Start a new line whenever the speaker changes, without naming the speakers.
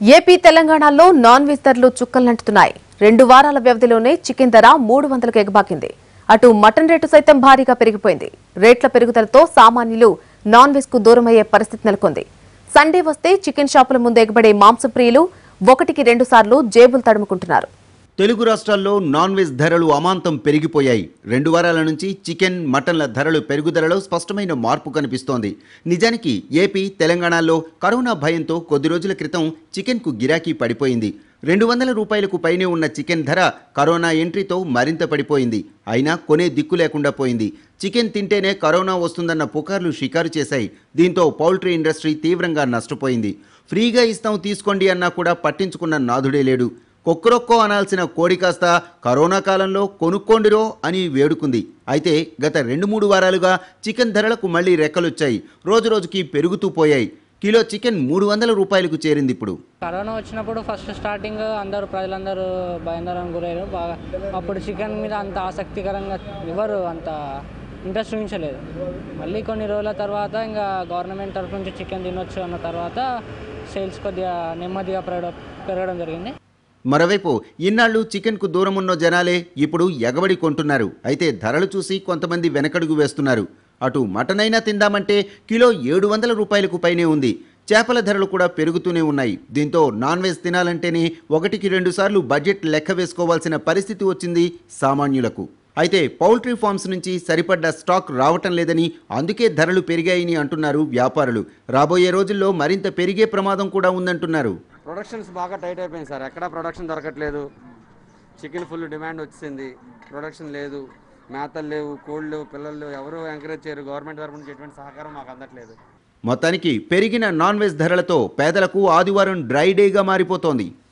AP తెలంగాణలో non veg ధరలు చుక్కలంటున్నాయి రెండు వారాల వ్యవధిలోనే చికెన్ ధర మూడు వందలకు ఎగబాకింది అటు మటన్ రేటు సైతం భారీగా పెరిగిపోయింది రేట్ల పెరుగుదలతో సామాన్యులు నాన్ వెజ్ కు దూరమయ్యే పరిస్థితి నెలకొంది సండే వస్తే చికెన్ షాపుల ముందు ఎగబడే మాంసప్రియులు ఒకటికి రెండు సార్లు జేబులు తడుముకుంటున్నారు
తెలుగు రాష్ట్రాల్లో నాన్ వెజ్ ధరలు అమాంతం పెరిగిపోయాయి రెండు వారాల నుంచి చికెన్ మటన్ల ధరలు పెరుగుదలలో స్పష్టమైన మార్పు కనిపిస్తోంది నిజానికి ఏపీ తెలంగాణలో కరోనా భయంతో కొద్ది రోజుల క్రితం చికెన్కు గిరాకీ పడిపోయింది రెండు వందల రూపాయలకు పైనే ఉన్న చికెన్ ధర కరోనా ఎంట్రీతో మరింత పడిపోయింది అయినా కొనే దిక్కు లేకుండా పోయింది చికెన్ తింటేనే కరోనా వస్తుందన్న పుకార్లు షికారు చేశాయి దీంతో పౌల్ట్రీ ఇండస్ట్రీ తీవ్రంగా నష్టపోయింది ఫ్రీగా ఇస్తాం తీసుకోండి అన్నా కూడా పట్టించుకున్న నాథుడే లేడు కొక్కరొక్కో అనాల్సిన కోడి కాస్త కరోనా కాలంలో కొనుక్కోండిరో అని వేడుకుంది అయితే గత రెండు మూడు వారాలుగా చికెన్ ధరలకు మళ్లీ రెక్కలొచ్చాయి రోజురోజుకి పెరుగుతూ పోయాయి కిలో చికెన్ మూడు వందల రూపాయలకు చేరింది ఇప్పుడు
కరోనా వచ్చినప్పుడు ఫస్ట్ స్టార్టింగ్ అందరూ ప్రజలందరూ భయాందోళన గురయ్యారు బాగా అప్పుడు చికెన్ మీద అంత ఆసక్తికరంగా ఎవరు అంత ఇంట్రెస్ట్ చూపించలేదు మళ్ళీ కొన్ని రోజుల తర్వాత ఇంకా గవర్నమెంట్ తరఫు నుంచి చికెన్ తినొచ్చు అన్న తర్వాత సేల్స్ కొద్దిగా నెమ్మదిగా పెరగడం పెరగడం జరిగింది
మరోవైపు ఇన్నాళ్ళు చికెన్కు దూరమున్న జనాలే ఇప్పుడు ఎగబడి కొంటున్నారు అయితే ధరలు చూసి కొంతమంది వెనకడుగు వేస్తున్నారు అటు మటన్ అయినా తిందామంటే కిలో ఏడు వందల రూపాయలకు పైనే ఉంది చేపల ధరలు కూడా పెరుగుతూనే ఉన్నాయి దీంతో నాన్ వెజ్ తినాలంటేనే ఒకటికి రెండు సార్లు బడ్జెట్ లెక్క వేసుకోవాల్సిన పరిస్థితి వచ్చింది సామాన్యులకు అయితే పౌల్ట్రీ ఫార్మ్స్ నుంచి సరిపడ్డ స్టాక్ రావటం లేదని అందుకే ధరలు పెరిగాయని అంటున్నారు వ్యాపారులు రాబోయే రోజుల్లో మరింత పెరిగే ప్రమాదం కూడా ఉందంటున్నారు
ప్రొడక్షన్స్ బాగా టైట్ అయిపోయింది సార్ ఎక్కడా ప్రొడక్షన్ దొరకట్లేదు చికెన్ ఫుల్ డిమాండ్ వచ్చింది ప్రొడక్షన్ లేదు మేతలు లేవు కోళ్ళు లేవు పిల్లలు లేవు ఎవరు ఎంకరేజ్ చేయరు గవర్నమెంట్ తరపు నుంచి ఎటువంటి సహకారం మాకు అందట్లేదు
మొత్తానికి పెరిగిన నాన్ వెజ్ ధరలతో పేదలకు ఆదివారం డ్రై డేగా మారిపోతోంది